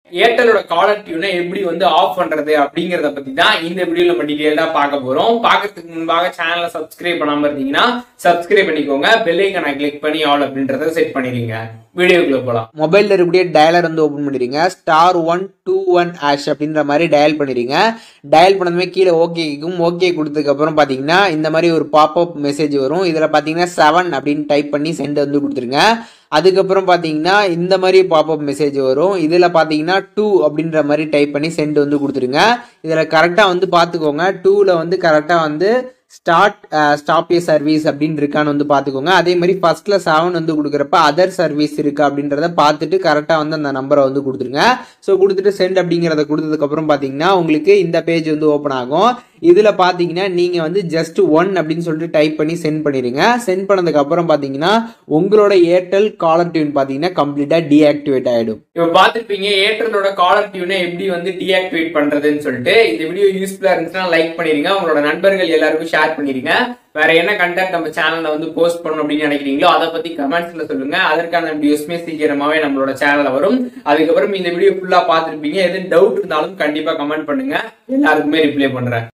ஏர்டெலோட collar டியூனை எப்படி வந்து of பண்றது அப்படிங்கறத பத்தி தான் இந்த வீடியோல நம்ம டீடைல்டா பார்க்க போறோம் பார்க்கறதுக்கு முன்பாக சேனலை சப்ஸ்கிரைப் பண்ணாம இருந்தீங்கன்னா சப்ஸ்கிரைப் பண்ணிக்கோங்க பெல் ஐக்கனை கிளிக் பண்ணி ஆல் அப்படின்றத செட் பண்ணிடுங்க வீடியோக்குள்ள போலாம் மொபைலில் இருக்கக்கூடிய டயலர் வந்து ஓப்பன் பண்ணிடுங்க star one two one hash அப்படின்ற மாதிரி டயல் பண்ணிடுங்க டயல் பண்ணதுமே கீழே ஓகே கேட்கும் ஓகே கொடுத்ததுக்கப்புறம் பார்த்தீங்கன்னா இந்த மாதிரி ஒரு பாப்அப் மெசேஜ் வரும் இதில் பார்த்தீங்கன்னா செவன் அப்படின்னு டைப் பண்ணி சென்ட் வந்து கொடுத்துருங்க அதுக்கப்புறம் பார்த்தீங்கன்னா இந்த மாதிரி பாப்அப் மெசேஜ் வரும் இதில் பார்த்தீங்கன்னா டூ அப்படின்ற மாதிரி டைப் பண்ணி சென்ட் வந்து கொடுத்துருங்க இதில் கரெக்டாக வந்து பார்த்துக்கோங்க டூவில் வந்து கரெக்டாக வந்து ஸ்டார்ட் ஸ்டாப் ஏ சர்வீஸ் அப்படின்னு இருக்கான்னு வந்து பார்த்துக்கோங்க அதே மாதிரி ஃபர்ஸ்ட்ல செவன் வந்து கொடுக்குறப்ப அதர் சர்வீஸ் இருக்கா அப்படின்றத பார்த்துட்டு கரெக்டாக வந்து அந்த நம்பரை வந்து கொடுத்துருங்க ஸோ கொடுத்துட்டு சென்ட் அப்படிங்கிறத கொடுத்ததுக்கப்புறம் பார்த்தீங்கன்னா உங்களுக்கு இந்த பேஜ் வந்து ஓப்பன் ஆகும் இதில் பார்த்தீங்கன்னா நீங்கள் வந்து ஜஸ்ட் ஒன் அப்படின்னு சொல்லிட்டு டைப் பண்ணி சென்ட் பண்ணிடுங்க சென்ட் பண்ணதுக்கப்புறம் பார்த்தீங்கன்னா உங்களோட ஏர்டெல் காலர் டியூன் பார்த்தீங்கன்னா கம்ப்ளீட்டாக டீஆக்டிவேட் ஆகிடும் இப்ப பாத்துருப்பீங்க ஏர்டெலோட காலர் டியூனை எப்படி வந்து டீஆக்டிவேட் பண்றதுன்னு சொல்லிட்டு இந்த வீடியோ யூஸ்ஃபுல்லா இருந்துச்சுன்னா லைக் பண்ணிருங்க உங்களோட நண்பர்கள் எல்லாருக்கும் ஷேர் பண்ணிருங்க வேற என்ன கண்டென்ட் நம்ம சேனல்ல வந்து போஸ்ட் பண்ணணும் அப்படின்னு நினைக்கிறீங்களோ அதை பத்தி கமெண்ட்ஸ்ல சொல்லுங்க அதற்கான வீடியோஸ்மே சீக்கிரமாவே நம்மளோட சேனல்ல வரும் அதுக்கப்புறம் இந்த வீடியோ ஃபுல்லா பாத்துருப்பீங்க எதுவும் டவுட் இருந்தாலும் கண்டிப்பா கமெண்ட் பண்ணுங்க எல்லாருக்குமே ரிப்ளை பண்றேன்